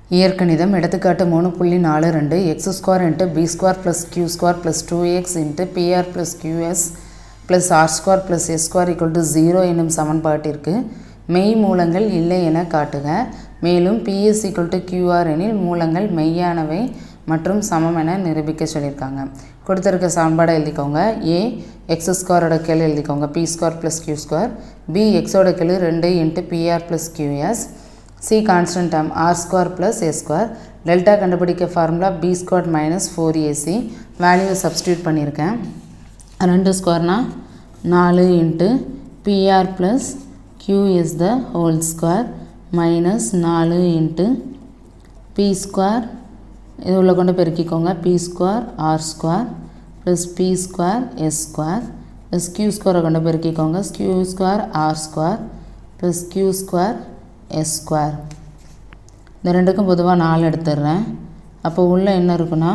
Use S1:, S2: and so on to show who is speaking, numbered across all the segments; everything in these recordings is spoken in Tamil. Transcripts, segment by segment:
S1: இயற்கணிதம் எடுத்துக்காட்டு மூணு புள்ளி நாலு ரெண்டு x square into p square plus q square plus two x into pr plus qs plus r square plus s square equal to zero என்னும் சமன்பாட்டிற்கு மெய் மூலங்கள் இல்லை என காட்டுக மேலும் பிஎஸ் ஈக்குவல் டு கியூஆர் எனில் மூலங்கள் மெய்யானவை மற்றும் சமம் என நிரூபிக்க சொல்லியிருக்காங்க கொடுத்துருக்க சமன்பாடை எழுதிக்கோங்க ஏ எக்ஸ் ஸ்கொயரோட கீழ் எழுதிக்கோங்க p square plus q square p எக்ஸோட கீழ் ரெண்டு into pr plus qs c constant term r square plus a square delta கண்டுபிடிக்க formula b square minus four ac வேல்யூவை சப்ஸ்டியூட் பண்ணியிருக்கேன் ரெண்டு ஸ்கொயர்னா நாலு into pr plus q s the whole square minus நாலு இன்ட்டு பி ஸ்கொயர் இது உள்ள கொண்டு பெருக்கிக்கோங்க p square r square plus B square s square plus q ஸ்கொயரை கொண்டு பெருக்கிக்கோங்க Q square r square plus q square s square இந்த ரெண்டுக்கும் பொதுவாக நாலு எடுத்துடுறேன் அப்போ உள்ளே என்ன இருக்குன்னா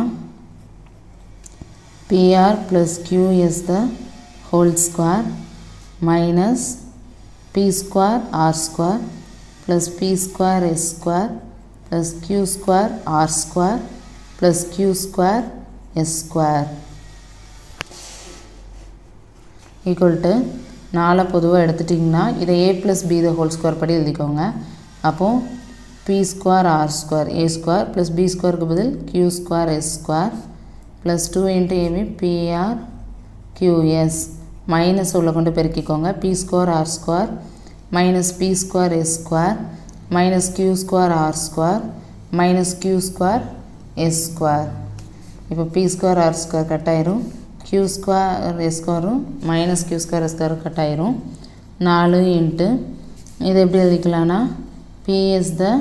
S1: pr plus q s the whole square minus p square r square plus B square s square plus q square r square plus q square s square equal to நாலை பொதுவாக எடுத்துட்டிங்கன்னா இதை a plus b the whole square படி எழுதிக்கோங்க அப்போது p square r square a square plus p ஸ்கொயருக்கு பதில் Q square s square plus two into ab pr qs minus உள்ள கொண்டு பெருக்கிக்கோங்க p square r square minus p square s square minus q square r square minus q square s square இப்போ p square r square cut ஆயிரும் கியூ ஸ்கொயர் எஸ் ஸ்கொயரும் minus q square s square cut ஆயிரும் நாலு இன்ட்டு இது எப்படி எழுதிக்கலாம்னா பிஎஸ் த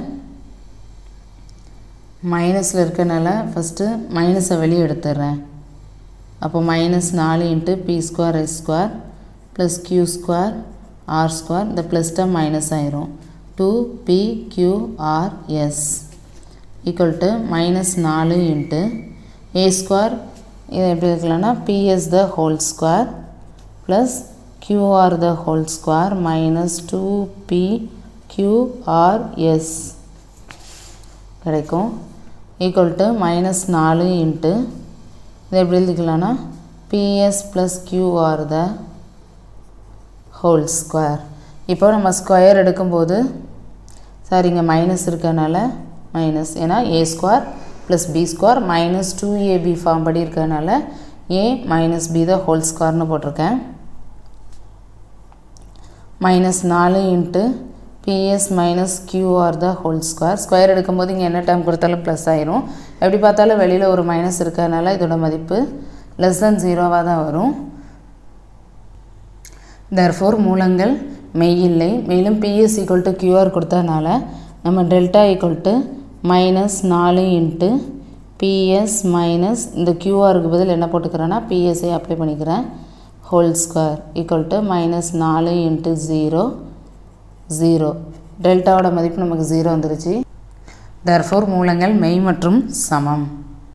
S1: மைனஸில் இருக்கனால ஃபஸ்ட்டு மைனஸை வெளியே எடுத்துடுறேன் அப்போ மைனஸ் நாலு into p square s square plus q square r square இந்த ப்ளஸ் டம் மைனஸ் ஆயிரும் two p q r s equal to minus நாலு இன்ட்டு ஏ ஸ்கொயர் இது எப்படி இருக்கலாம்னா ps the whole square plus qr the whole square minus two p qrs கிடைக்கும் ஈக்குவல் டு மைனஸ் நாலு இன்ட்டு இதை எப்படி எழுதிக்கலாம்னா ps plus qr the whole square இப்போ நம்ம ஸ்கொயர் எடுக்கும்போது சார் இங்கே மைனஸ் இருக்கனால மைனஸ் ஏன்னா a square plus B square minus two ab form படி இருக்கனால a minus b the whole ஸ்கொயர்னு போட்டிருக்கேன் மைனஸ் நாலு into ps minus qr the whole square square எடுக்கும்போது இங்கே என்ன டைம் கொடுத்தாலும் ப்ளஸ் ஆயிரும் எப்படி பார்த்தாலும் வெளியில் ஒரு மைனஸ் இருக்கறனால இதோட மதிப்பு லெஸ் தென் ஜீரோவாக தான் வரும் தர்ஃபோர் மூலங்கள் மெய் இல்லை மேலும் பிஎஸ் ஈக்குவல் டு கியூஆர் கொடுத்ததுனால நம்ம டெல்டா ஈக்குவல் டு மைனஸ் நாலு இன்ட்டு பிஎஸ் மைனஸ் இந்த கியூஆருக்கு பதில் என்ன போட்டுக்கிறேன்னா பிஎஸ்ஐ அப்ளை பண்ணிக்கிறேன் whole square equal to minus நாலு இன்ட்டு ஜீரோ ஜீரோ டெல்டாவோட மதிப்பு நமக்கு ஜீரோ வந்துருச்சு தர்ஃபோர் மூலங்கள் மெய் மற்றும் சமம்